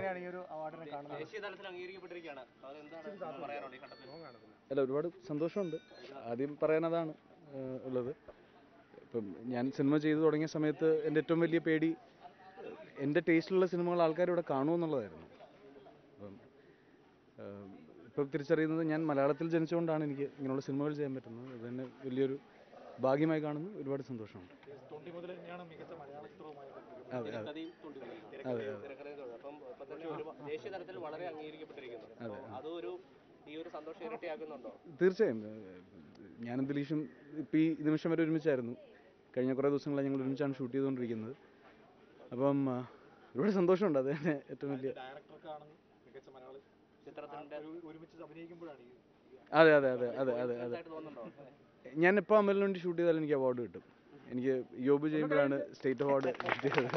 എങ്ങനെയാണ് ഈ ഒരു അവാർഡിനെ കാണുന്നത് ദേശീയ തലത്തിൽ അംഗീകരിക്കപ്പെട്ടിരിക്കുകയാണ് അതെന്താണ് പറയാനുള്ളത് ഈ ഘട്ടത്തിൽ അല്ല ഒരുപാട് സന്തോഷമുണ്ട് ആദ്യം പറയാനതാണ് ഏഹ്, ഉള്ളത് ഇപ്പം ഞാൻ സിനിമ ചെയ്തു തുടങ്ങിയ സമയത്ത് എൻ്റെ ഏറ്റവും വലിയ പേടി എൻ്റെ ടേസ്റ്റിലുള്ള സിനിമകൾ ആൾക്കാർ ഇവിടെ കാണുമെന്നുള്ളതായിരുന്നു അപ്പം ഏഹ്, ഇപ്പം തിരിച്ചറിയുന്നത് ഞാൻ മലയാളത്തിൽ ജനിച്ചുകൊണ്ടാണ് എനിക്ക് ഇങ്ങനെയുള്ള സിനിമകൾ ചെയ്യാൻ പറ്റുന്നത് അത് തന്നെ വലിയൊരു ഭാഗ്യമായി കാണുന്നു ഒരുപാട് സന്തോഷമുണ്ട് തൊണ്ടി മുതൽ തന്നെയാണ് മികച്ച മലയാള ചിത്രവുമായി അതെ അതെ തിരക്കഥയും തുണ്ടിമതി. അതെ അതെ തിരക്കഥയും തുണ്ടിമതി. അപ്പം ഇപ്പൊ തന്നെ ഒരു ദേശീയ തലത്തിൽ വളരെ അംഗീകരിക്കപ്പെട്ടിരിക്കുന്നു അതെ. അപ്പം അതൊരു ഈ ഒരു സന്തോഷം ഇരട്ടിയാക്കുന്നുണ്ടോ തീർച്ചയായും ഏഹ്, ഞാനും ദിലീഷും ഇപ്പം ഈ നിമിഷം വരെ ഒരുമിച്ചായിരുന്നു കഴിഞ്ഞ കുറേ ദിവസങ്ങളായി ഞങ്ങൾ ഒരുമിച്ചാണ് ഷൂട്ട് ചെയ്തുകൊണ്ടിരിക്കുന്നത് അപ്പം ആ, ഒരുപാട് സന്തോഷമുണ്ട് അത് തന്നെ ഏറ്റവും വലിയ ഡയറക്ടർക്കാണ് മികച്ച മലയാള ചിത്രത്തിന്റെ ഒരു- ഒരുമിച്ച് അഭിനയിക്കുമ്പോഴാണ് ഈ അതെ അതെ അതെ അതെ അതെ അതെ ആയിട്ട് തോന്നുന്നുണ്ടോ ഞാൻ എപ്പോൾ അമലിന് വേണ്ടി ഷൂട്ട് ചെയ്താലും എനിക്ക് അവാർഡ് കിട്ടും എനിക്ക് യോബ് ചെയ്യുമ്പോഴാണ് സ്റ്റേറ്റ് അവാർഡ് കിട്ടിയത്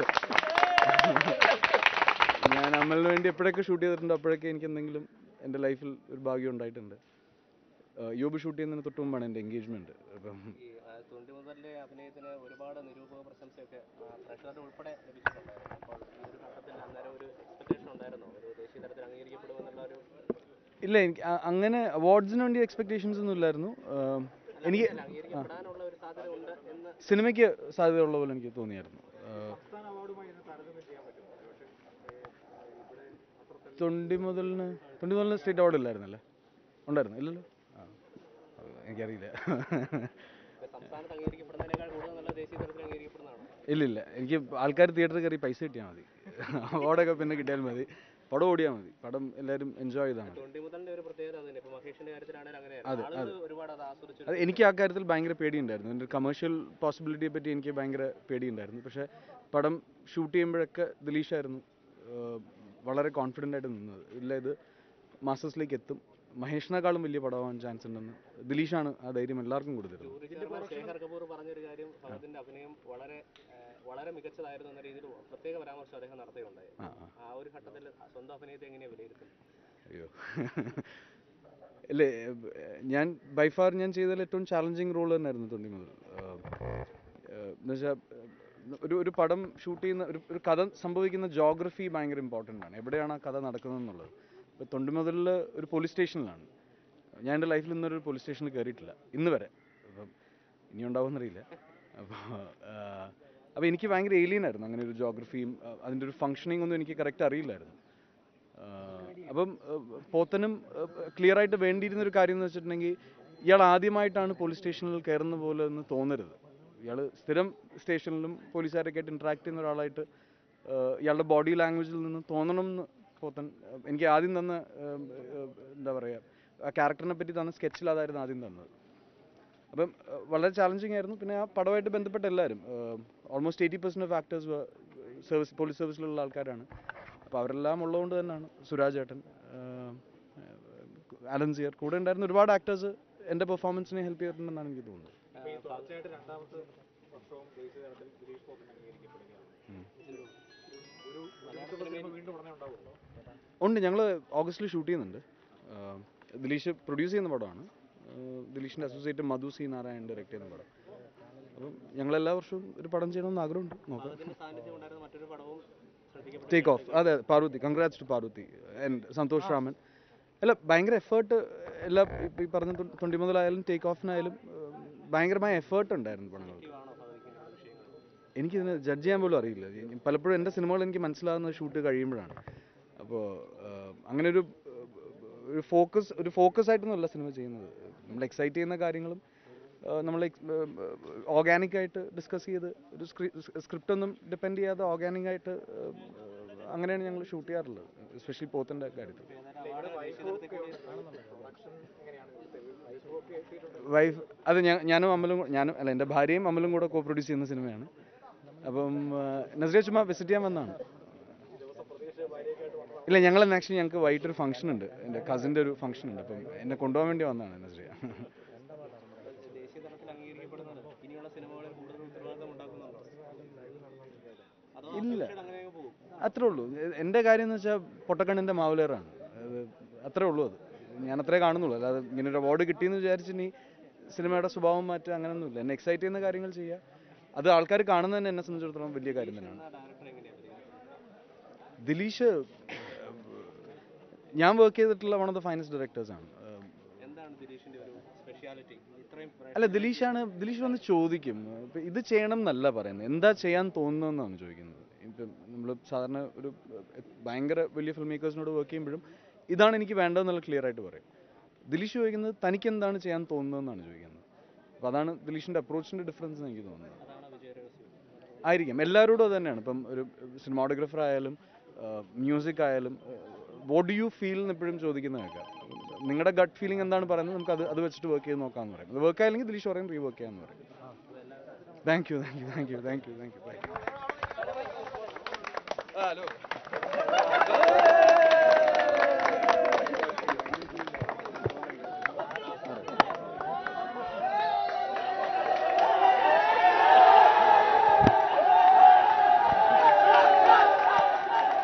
ഞാൻ അമലിന് വേണ്ടി എപ്പോഴൊക്കെ ഷൂട്ട് ചെയ്തിട്ടുണ്ടോ അപ്പോഴൊക്കെ എനിക്ക് എന്തെങ്കിലും എൻ്റെ ലൈഫിൽ ഒരു ഭാഗ്യം ഉണ്ടായിട്ടുണ്ട് ആ, യോബ് ഷൂട്ട് ചെയ്യുന്നതിന് തൊട്ട് മുമ്പാണ് എൻ്റെ എൻഗേജ്മെൻറ്റ് അപ്പം ഈ ആ, തുണ്ടിമുതലിന്റെ അഭിനയത്തിന് ഒരുപാട് നിരൂപക പ്രശംസയൊക്കെ ആ, പ്രേക്ഷകരുടെ ഉൾപ്പെടെ ലഭിച്ചിട്ടുണ്ടായിരുന്നു അപ്പോൾ ഈ ഒരു ഘട്ടത്തിൽ അന്നേരം ഒരു എക്സ്പെക്ടേഷൻ ഉണ്ടായിരുന്നോ ഒരു ദേശീയ തലത്തിൽ അംഗീകരിക്കപ്പെടുമെന്നുള്ള ഒരു ഇല്ല എനിക്ക് അ- അങ്ങനെ അവാർഡ്സിന് വേണ്ടി എക്സ്പെക്ടേഷൻസ് ഒന്നും ഇല്ലായിരുന്നു ആ, എനിക്ക് അല്ല, അംഗീകരിക്കപ്പെടാനുള്ള ഒരു സാധ്യത ഉണ്ട് എന്ന് സിനിമയ്ക്ക് സാധ്യതയുള്ള പോലെ എനിക്ക് തോന്നിയായിരുന്നു ആ, സംസ്ഥാന അവാർഡുമായി ഇതിനെ താരതമ്യം ചെയ്യാൻ പറ്റും പക്ഷേ ഇവിടെ അത്ര തൊണ്ടി മുതലിന് തൊണ്ടി മുതലിന് സ്റ്റേറ്റ് അവാർഡ് ഇല്ലായിരുന്നല്ലേ ഉണ്ടായിരുന്നു ഇല്ലല്ലോ ആ അത് എനിക്കറിയില്ല ഇപ്പൊ സംസ്ഥാനത്ത് അംഗീകരിക്കപ്പെടുന്നതിനേക്കാൾ കൂടുതൽ നല്ല ദേശീയ തലത്തിൽ അംഗീകരിക്കപ്പെടുന്നതാണ് ഇല്ല ഇല്ല എനിക്ക് ആൾക്കാർ തിയേറ്ററിൽ കയറി പൈസ കിട്ടിയാൽ മതി അവാർഡൊക്കെ പിന്നെ കിട്ടിയാൽ മതി പടം ഓടിയാൽ മതി പടം എല്ലാവരും എൻജോയ് ചെയ്താണ് തൊണ്ടിമുതലിന്റെ ഒരു പ്രത്യേകത അത് തന്നെ ഇപ്പൊ മഹേഷിന്റെ കാര്യത്തിലാണെങ്കിൽ അങ്ങനെയായിരുന്നു ആളുകൾ ഒരുപാട് അത് ആസ്വദിച്ചു അത് എനിക്ക് ആ കാര്യത്തിൽ ഭയങ്കര പേടിയുണ്ടായിരുന്നു എൻ്റെ കമേഴ്ഷ്യൽ പോസിബിലിറ്റിയെ പറ്റി എനിക്ക് ഭയങ്കര പേടിയുണ്ടായിരുന്നു പക്ഷേ പടം ഷൂട്ട് ചെയ്യുമ്പോഴൊക്കെ ദിലീഷായിരുന്നു ഏഹ്, വളരെ കോൺഫിഡൻ്റ് ആയിട്ട് നിന്നത് ഇല്ല ഇത് മാസ്റ്റേഴ്സിലേക്ക് എത്തും മഹേഷിനേക്കാളും വലിയ പടമാവാൻ ചാൻസ് ഉണ്ടെന്ന് ദിലീഷാണ് ആ ധൈര്യം എല്ലാവർക്കും കൊടുത്തിരുന്നത് ടൂറിസ്റ്റ് ചെയർമാൻ ശേഖർ കപൂർ പറഞ്ഞൊരു കാര്യം ഫഹദിന്റെ അഭിനയം വളരെ ആ, വളരെ മികച്ചതായിരുന്നു എന്ന രീതിയിൽ പ്രത്യേക പരാമർശം അദ്ദേഹം നടത്തുകയുണ്ടായി ആ ആ ആ ഒരു ഘട്ടത്തിൽ സ്വന്തം അഭിനയത്തെ എങ്ങനെയാണ് വിലയിരുത്തുന്നത് അയ്യോ ഇല്ലേ ഞാൻ ബൈ ഫാർ ഞാൻ ചെയ്തതിൽ ഏറ്റവും ചാലഞ്ചിങ് റോൾ തന്നെയായിരുന്നു തൊണ്ടി മുതൽ എന്നുവെച്ചാൽ ഒരു ഒരു പടം ഷൂട്ട് ചെയ്യുന്ന ഒരു ഒരു കഥ സംഭവിക്കുന്ന ജോഗ്രഫി ഭയങ്കര ഇമ്പോർട്ടൻ്റ് ആണ് എവിടെയാണ് ആ കഥ നടക്കുന്നത് എന്നുള്ളത് ഇപ്പോൾ തൊണ്ടി മുതലിൽ ഒരു പോലീസ് സ്റ്റേഷനിലാണ് ഞാൻ എൻ്റെ ലൈഫിൽ ഇന്നൊരു പോലീസ് സ്റ്റേഷനിൽ കയറിയിട്ടില്ല ഇന്ന് വരെ അപ്പം ഇനി ഉണ്ടാവുമെന്നറിയില്ല അപ്പോൾ അപ്പോൾ എനിക്ക് ഭയങ്കര ഏലിയൻ ആയിരുന്നു അങ്ങനെ ഒരു ജോഗ്രഫിയും അതിൻ്റെ ഒരു ഫങ്ഷനിങ് ഒന്നും എനിക്ക് കറക്റ്റ് അറിയില്ലായിരുന്നു ആഹ് അപ്പം ആഹ് പോത്തനും ക്ലിയർ ആയിട്ട് വേണ്ടിയിരുന്ന ഒരു കാര്യം എന്ന് വെച്ചിട്ടുണ്ടെങ്കിൽ ഇയാൾ ആദ്യമായിട്ടാണ് പോലീസ് സ്റ്റേഷനിൽ കയറുന്ന പോലെ എന്ന് തോന്നരുത് ഇയാൾ സ്ഥിരം സ്റ്റേഷനിലും പോലീസുകാരൊക്കെ ആയിട്ട് ഇൻട്രാക്ട് ചെയ്യുന്ന ഒരാളായിട്ട് ആഹ് ഇയാളുടെ ബോഡി ലാംഗ്വേജിൽ നിന്ന് തോന്നണം എന്ന് പോത്തൻ ആഹ് എനിക്ക് ആദ്യം തന്ന ആഹ് ആഹ് എന്താ പറയുക ആ ക്യാരക്ടറിനെ പറ്റി തന്ന സ്കെച്ചിൽ അതായിരുന്നു ആദ്യം തന്നത് അപ്പം ആഹ് വളരെ ചാലഞ്ചിങ് ആയിരുന്നു പിന്നെ ആ പടമായിട്ട് ബന്ധപ്പെട്ട എല്ലാവരും almost eighty percent of actors service police സർവീസിലുള്ള ആൾക്കാരാണ് അപ്പോൾ അവരെല്ലാം ഉള്ളതുകൊണ്ട് തന്നെയാണ് സുരാജ് ഏട്ടൻ അലൻസിയർ കൂടെ ഉണ്ടായിരുന്ന ഒരുപാട് ആക്ടേഴ്സ് എൻ്റെ പെർഫോമൻസിനെ ഹെൽപ്പ് ചെയ്തിട്ടുണ്ടെന്നാണ് എനിക്ക് തോന്നുന്നത് ഇപ്പൊ ഈ തുടർച്ചയായിട്ട് രണ്ടാമത്തെ വർഷവും ദേശീയ തലത്തിൽ ദിലീഷ് പോത്തൻ അംഗീകരിക്കപ്പെടുകയാണ് ഒരു മലയാള സിനിമ വീണ്ടും ഉടനെ ഉണ്ടാവുമല്ലോ ഉണ്ട് ഞങ്ങൾ ഓഗസ്റ്റിൽ ഷൂട്ട് ചെയ്യുന്നുണ്ട് ആഹ് ദിലീഷ് പ്രൊഡ്യൂസ് ചെയ്യുന്ന പടമാണ് ആഹ് ദിലീഷിൻ്റെ associate Madhu C Narayan direct ചെയ്യുന്ന പടം അപ്പം ഞങ്ങൾ എല്ലാ വർഷവും ഒരു പടം ചെയ്യണമെന്ന് ആഗ്രഹമുണ്ട് നോക്കാം അതിന്റെ സാന്നിധ്യം ഉണ്ടായിരുന്ന മറ്റൊരു പടവും ശ്രദ്ധിക്കപ്പെട്ടു ടേക്ക് ഓഫ് അതെ Parvathy congrats to Parvathy and Santhosh Raman അല്ല ഭയങ്കര എഫേർട്ട് എല്ലാ ഇപ്പം ഈ പറഞ്ഞ തൊ- തൊണ്ടി മുതലായാലും ടേക്ക് ഓഫിനായാലും ഏഹ്, ഭയങ്കരമായ എഫേർട്ട് ഉണ്ടായിരുന്നു പടങ്ങൾ ആണോ ഫഹദിക്കുന്ന വിഷയങ്ങൾ എനിക്കിതിനെ ജഡ്ജ് ചെയ്യാൻ പോലും അറിയില്ല ഈ- പലപ്പോഴും എൻ്റെ സിനിമകൾ എനിക്ക് മനസ്സിലാകുന്നത് ഷൂട്ട് കഴിയുമ്പോഴാണ് അപ്പോൾ അങ്ങനെ ഒരു ഏഹ്, ഒരു ഫോക്കസ് ഒരു ഫോക്കസ് ആയിട്ടൊന്നുമല്ല സിനിമ ചെയ്യുന്നത് നമ്മൾ എക്സൈറ്റ് ചെയ്യുന്ന കാര്യങ്ങളും നമ്മൾ ഓർഗാനിക് ആയിട്ട് ഡിസ്കസ് ചെയ്ത് ഒരു സ്ക്രിപ്റ്റ് ഒന്നും ഡിപ്പെൻഡ് ചെയ്യാതെ ഓർഗാനിക് ആയിട്ട് ഏഹ്, അങ്ങനെയാണ് ഞങ്ങൾ ഷൂട്ട് ചെയ്യാറുള്ളത് എസ്പെഷ്യലി പോത്തിൻ്റെ കാര്യത്തിൽ വൈഫ് അത് ഞാൻ ഞാനും അമലും കൂ- ഞാനും അല്ല എൻ്റെ ഭാര്യയും അമലും കൂടെ കോ പ്രൊഡ്യൂസ് ചെയ്യുന്ന സിനിമയാണ് അപ്പം നസ്രിയ ചുമ്മാ വിസിറ്റ് ചെയ്യാൻ വന്നതാണ് ഇല്ല ഞങ്ങൾ ആക്ച്വലി ഞങ്ങൾക്ക് വൈകിട്ടൊരു ഫംഗ്ഷൻ ഉണ്ട് എൻ്റെ കസിൻ്റെ ഒരു ഫംഗ്ഷൻ ഉണ്ട് അപ്പം എന്നെ കൊണ്ടുപോകാൻ വേണ്ടി വന്നതാണ് നസ്രിയ ദേശീയ തലത്തിൽ അംഗീകരിക്കപ്പെടുന്നത് ഇനിയുള്ള സിനിമകളിൽ കൂടുതൽ ഉത്തരവാദിത്തം ഉണ്ടാക്കുന്നുണ്ടോ അതോ ഇല്ല. തീർച്ചയായിട്ടും അങ്ങനെ അങ്ങ് പോകും അത്രേ ഉള്ളൂ എ- എൻ്റെ കാര്യം എന്ന് വെച്ചാൽ പൊട്ടക്കണ്ണിൻ്റെ മാവുലേറാണ് അത് അത്രേ ഉള്ളൂ അത് ഞാൻ അത്രേ കാണുന്നുള്ളൂ അല്ലാതെ ഇങ്ങനെ ഒരു അവാർഡ് കിട്ടിയെന്ന് വിചാരിച്ച് ഇനി സിനിമയുടെ സ്വഭാവം മാറ്റുക അങ്ങനെയൊന്നുമില്ല എന്നെ എക്സൈറ്റ് ചെയ്യുന്ന കാര്യങ്ങൾ ചെയ്യുക അത് ആൾക്കാർ കാണുന്നത് തന്നെ എന്നെ സംബന്ധിച്ചിടത്തോളം വലിയ കാര്യം തന്നെയാണ് ആ ഡയറക്ടർ എങ്ങനെയാണ് പരിഗണിക്കുന്നത് ദിലീഷ് ഞാൻ വർക്ക് ചെയ്തിട്ടുള്ള വൺ ഓഫ് ദ ഫൈനസ്റ്റ് ഡയറക്ടേഴ്സാണ് എന്താണ് ദിലീഷിന്റെ ഒരു സ്പെഷ്യാലിറ്റി ഇത്രയും അല്ല ദിലീഷാണ് ദിലീഷ് വന്ന് ചോദിക്കും ഇപ്പം ഇത് ചെയ്യണം എന്നല്ല പറയുന്നത് എന്താ ചെയ്യാൻ തോന്നുന്നതെന്നാണ് ചോദിക്കുന്നത് ഇപ്പം നമ്മൾ സാധാരണ ഒരു എഹ്, ഭയങ്കര വലിയ ഫിൽം മേക്കേഴ്സിനോട് വർക്ക് ചെയ്യുമ്പോഴും ഇതാണ് എനിക്ക് വേണ്ടതെന്നുള്ള ക്ലിയർ ആയിട്ട് പറയും ദിലീഷ് ചോദിക്കുന്നത് തനിക്ക് എന്താണ് ചെയ്യാൻ തോന്നുന്നതെന്നാണ് ചോദിക്കുന്നത് അപ്പോൾ അതാണ് ദിലീഷിൻ്റെ അപ്രോച്ചിൻ്റെ ഡിഫറൻസ് എന്ന് എനിക്ക് തോന്നുന്നത് അതാണ് വിജയ രഹസ്യം ആയിരിക്കും എല്ലാവരോടും അത് തന്നെയാണ് ഇപ്പം ഒരു സിനിമാട്ടോഗ്രാഫർ ആയാലും മ്യൂസിക് ആയാലും വോട്ട് ഡു യു ഫീൽ എന്ന് എപ്പോഴും ചോദിക്കുന്ന കേൾക്കാം നിങ്ങളുടെ ഗട്ട് ഫീലിംഗ് എന്താണ് പറയുന്നത് നമുക്ക് അത് അത് വെച്ചിട്ട് വർക്ക് ചെയ്ത് നോക്കാമെന്ന് പറയും അത് വർക്ക് ആയില്ലെങ്കിൽ ദിലീഷ് പറയും റീ വർക്ക് ചെയ്യാമെന്ന് പറയും thank you thank you thank you thank you thank you thank you hello